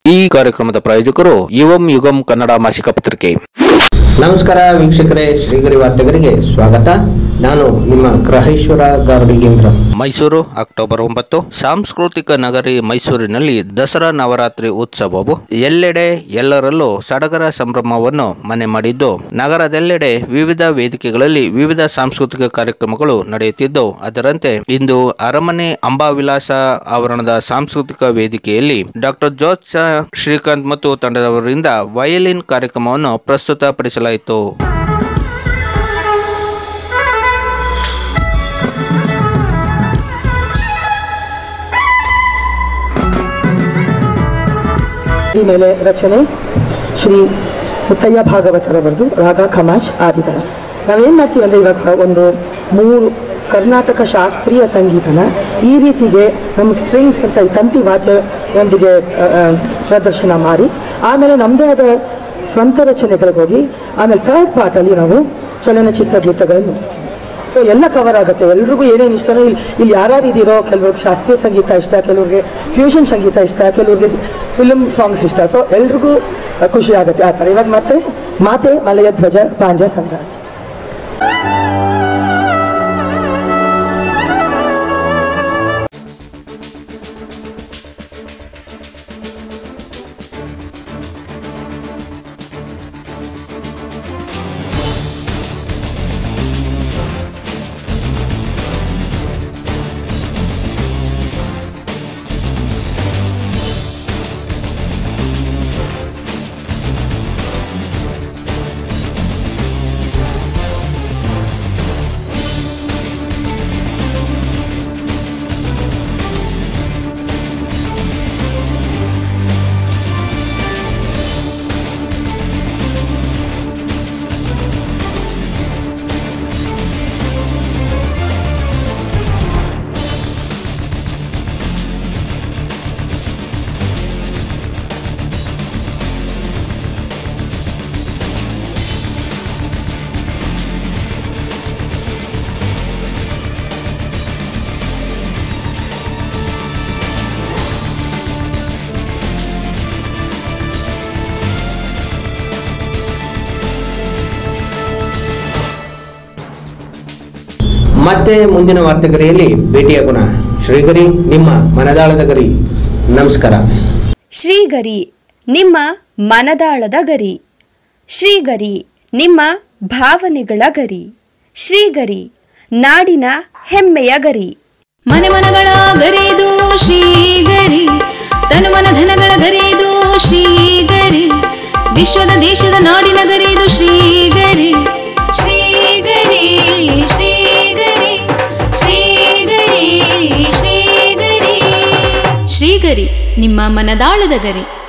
ಈ ಕಾರ್ಯಕ್ರಮದ ಪ್ರಾಯೋಜಕರು ಯುವಂ ಯುಗಂ ಕನ್ನಡ ಮಾಸಿಕ ಪತ್ರಿಕೆ ನಮಸ್ಕಾರ ವೀಕ್ಷಕರೇ ಶ್ರೀಗರಿ ವಾರ್ತೆಗರಿಗೆ ಸ್ವಾಗತ ನಾನು ನಿಮ್ಮ ಗ್ರಹೇಶ್ವರ ಗಾರುಡಿಗೇಂದ್ರ ಮೈಸೂರು ಅಕ್ಟೋಬರ್ ಒಂಬತ್ತು ಸಾಂಸ್ಕೃತಿಕ ನಗರಿ ಮೈಸೂರಿನಲ್ಲಿ ದಸರಾ ನವರಾತ್ರಿ ಉತ್ಸವವು ಎಲ್ಲೆಡೆ ಎಲ್ಲರಲ್ಲೂ ಸಡಗರ ಸಂಭ್ರಮವನ್ನು ಮನೆ ಮಾಡಿದ್ದು ನಗರದೆಲ್ಲೆಡೆ ವಿವಿಧ ವೇದಿಕೆಗಳಲ್ಲಿ ವಿವಿಧ ಸಾಂಸ್ಕೃತಿಕ ಕಾರ್ಯಕ್ರಮಗಳು ನಡೆಯುತ್ತಿದ್ದು ಅದರಂತೆ ಇಂದು ಅರಮನೆ ಅಂಬಾವಿಲಾಸ ಆವರಣದ ಸಾಂಸ್ಕೃತಿಕ ವೇದಿಕೆಯಲ್ಲಿ ಡಾಕ್ಟರ್ ಜೋತ್ಸ ಶ್ರೀಕಾಂತ್ ಮತ್ತು ತಂಡದವರಿಂದ ವಯಲಿನ್ ಕಾರ್ಯಕ್ರಮವನ್ನು ಪ್ರಸ್ತುತಪಡಿಸಲಾಯಿತು ಈ ಮೇಲೆ ರಚನೆ ಶ್ರೀ ಮುತ್ತಯ್ಯ ಭಾಗವತರವರದು ರಾಗ ಖಮಾಜ್ ಆದಿತನ ನಾವೇನ್ ಮಾಡ್ತೀವಿ ಅಂದ್ರೆ ಇವಾಗ ಒಂದು ಮೂರು ಕರ್ನಾಟಕ ಶಾಸ್ತ್ರೀಯ ಸಂಗೀತನ ಈ ರೀತಿಗೆ ನಮ್ಮ ಸ್ಟ್ರಿಂಗ್ಸ್ ಅಂತ ಈ ತಂತಿ ವಾದ್ಯದೊಂದಿಗೆ ಆ, ಆ, ಪ್ರದರ್ಶನ ಮಾಡಿ ಆಮೇಲೆ ನಮ್ಮದೇ ಆದ ಸ್ವಂತ ರಚನೆಗಳಿಗೆ ಹೋಗಿ ಆಮೇಲೆ ಥರ್ಡ್ ಪಾರ್ಟಲ್ಲಿ ನಾವು ಚಲನಚಿತ್ರ ಗೀತಗಳನ್ನು ನುಡಿಸ್ತೀವಿ ಸೊ ಎಲ್ಲ ಕವರ್ ಆಗುತ್ತೆ ಎಲ್ರಿಗೂ ಏನೇನು ಇಷ್ಟನೋ ಇಲ್ಲಿ ಇಲ್ಲಿ ಯಾರ್ಯಾರು ಇದೀರೋ ಕೆಲವ್ರಿಗೆ ಶಾಸ್ತ್ರೀಯ ಸಂಗೀತ ಇಷ್ಟ ಕೆಲವ್ರಿಗೆ ಫ್ಯೂಷನ್ ಸಂಗೀತ ಇಷ್ಟ ಕೆಲವ್ರಿಗೆ ಫಿಲ್ಮ್ ಸಾಂಗ್ಸ್ ಇಷ್ಟ ಸೊ ಎಲ್ರಿಗೂ ಅಹ್, ಖುಷಿ ಆಗುತ್ತೆ ಆ ಥರ ಇವಾಗ ಮತ್ತೆ ಮಾತೆ ಮಲಯ ಧ್ವಜ ಪಾಂಡ್ಯ ಸಂಘ ಮತ್ತೆ ಮುಂದಿನ ವಾರ್ತೆಗರಿಯಲ್ಲಿ ಭೇಟಿಯಾಗೋಣ ಶ್ರೀಗರಿ ನಿಮ್ಮ ಮನದಾಳದ ಗರಿ ನಮಸ್ಕಾರ ಶ್ರೀಗರಿ ನಿಮ್ಮ ಮನದಾಳದ ಗರಿ ಶ್ರೀಗರಿ ನಿಮ್ಮ ಭಾವನೆಗಳ ಗರಿ ಶ್ರೀಗರಿ ನಾಡಿನ ಹೆಮ್ಮೆಯ ಗರಿ ಮನೆ ಮನಗಳ ಗರಿದು ಶ್ರೀಗರಿ ತನು ಮನ ಧನಗಳ ಗರಿದು ಶ್ರೀಗರಿ ವಿಶ್ವದ ದೇಶದ ನಾಡಿನ ಗರಿದು ಶ್ರೀಗರಿ ಶ್ರೀಗರಿ ಶ್ರೀಗರಿ ಶ್ರೀಗರಿ ಶ್ರೀಗರಿ ಶ್ರೀಗರಿ ನಿಮ್ಮ ಮನದಾಳದ ಗರಿ